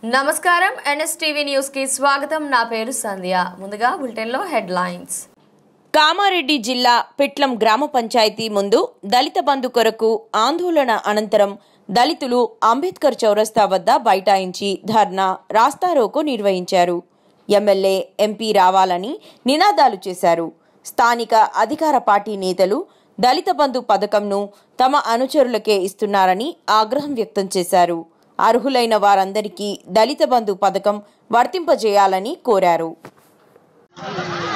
నమస్కారం NSTV news కి స్వాగతం నా పేరు సంధ్య ముందుగా బులెటిన్లో హెడ్లైన్స్ కామారెడ్డి జిల్లా పిట్లం గ్రామ పంచాయతీ ముందు దళిత బంధు కొరకు ఆందోళన అనంతరం దళితులు అంబేద్కర్ చౌరస్తా వద్ద బైఠాయించి ధర్నా రాస్తారోకో నిర్వహించారు ఎమ్మెల్యే ఎంపీ రావాలని నినాదాలు చేశారు స్థానిక అధికార పార్టీ నేతలు దళిత బంధు పథకంను తమ అనుచరులకే ఇస్తున్నారని ఆగ్రహం వ్యక్తం చేశారు అర్హులైన వారందరికీ దళిత బంధు పథకం వర్తింపజేయాలని కోరారు